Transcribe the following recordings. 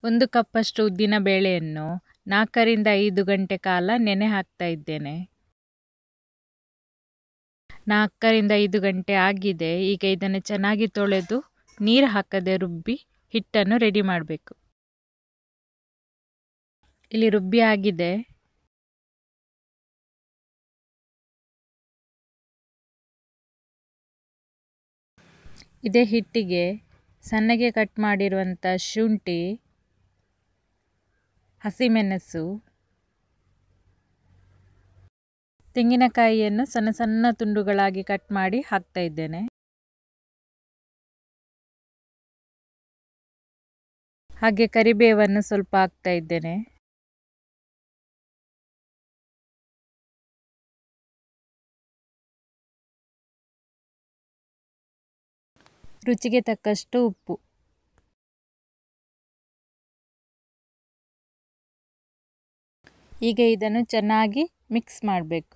ಒಂದು ಕಪ್ಪಷ್ಟು ಉದ್ದಿನ ಬೇಳೆಯನ್ನು ನಾಲ್ಕರಿಂದ ಐದು ಗಂಟೆ ಕಾಲ ನೆನೆ ಹಾಕ್ತಾ ಇದ್ದೇನೆ ನಾಲ್ಕರಿಂದ ಐದು ಗಂಟೆ ಆಗಿದೆ ಈಗ ಇದನ್ನು ಚೆನ್ನಾಗಿ ತೊಳೆದು ನೀರು ಹಾಕದೆ ರುಬ್ಬಿ ಹಿಟ್ಟನ್ನು ರೆಡಿ ಮಾಡಬೇಕು ಇಲ್ಲಿ ರುಬ್ಬಿ ಆಗಿದೆ ಇದೇ ಹಿಟ್ಟಿಗೆ ಸಣ್ಣಗೆ ಕಟ್ ಮಾಡಿರುವಂಥ ಶುಂಠಿ ಹಸಿಮೆಣಸು ತೆಂಗಿನಕಾಯಿಯನ್ನು ಸಣ್ಣ ಸಣ್ಣ ತುಂಡುಗಳಾಗಿ ಕಟ್ ಮಾಡಿ ಹಾಕ್ತಾ ಇದ್ದೇನೆ ಹಾಗೆ ಕರಿಬೇವನ್ನು ಸ್ವಲ್ಪ ಹಾಕ್ತಾ ಇದ್ದೇನೆ ರುಚಿಗೆ ತಕ್ಕಷ್ಟು ಉಪ್ಪು ಈಗ ಇದನ್ನು ಚೆನ್ನಾಗಿ ಮಿಕ್ಸ್ ಮಾಡಬೇಕು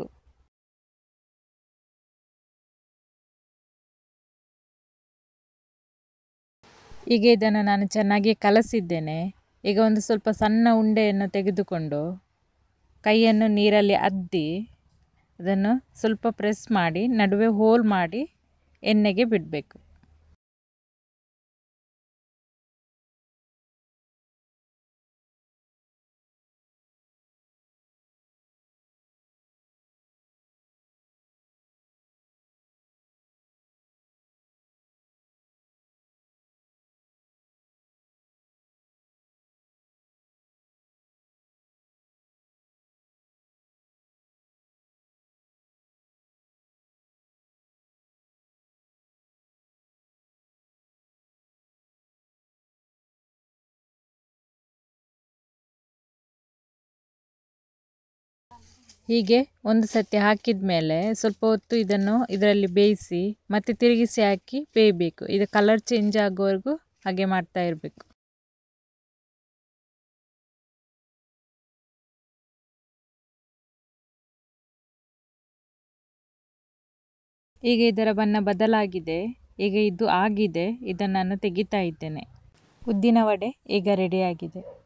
ಈಗ ಇದನ್ನು ನಾನು ಚೆನ್ನಾಗಿ ಕಲಸಿದ್ದೇನೆ ಈಗ ಒಂದು ಸ್ವಲ್ಪ ಸಣ್ಣ ಉಂಡೆಯನ್ನು ತೆಗೆದುಕೊಂಡು ಕೈಯನ್ನು ನೀರಲ್ಲಿ ಅದ್ದಿ ಅದನ್ನು ಸ್ವಲ್ಪ ಪ್ರೆಸ್ ಮಾಡಿ ನಡುವೆ ಹೋಲ್ ಮಾಡಿ ಎಣ್ಣೆಗೆ ಬಿಡಬೇಕು ಹೀಗೆ ಒಂದು ಸತಿ ಹಾಕಿದ ಮೇಲೆ ಸ್ವಲ್ಪ ಹೊತ್ತು ಇದನ್ನು ಇದರಲ್ಲಿ ಬೇಯಿಸಿ ಮತ್ತೆ ತಿರುಗಿಸಿ ಹಾಕಿ ಬೇಯಬೇಕು ಇದು ಕಲರ್ ಚೇಂಜ್ ಆಗೋವರೆಗೂ ಹಾಗೆ ಮಾಡ್ತಾ ಇರಬೇಕು ಈಗ ಇದರ ಬಣ್ಣ ಬದಲಾಗಿದೆ ಈಗ ಇದು ಆಗಿದೆ ಇದನ್ನು ನಾನು ತೆಗಿತಾ ಇದ್ದೇನೆ ಉದ್ದಿನ ವಡೆ ಈಗ ರೆಡಿಯಾಗಿದೆ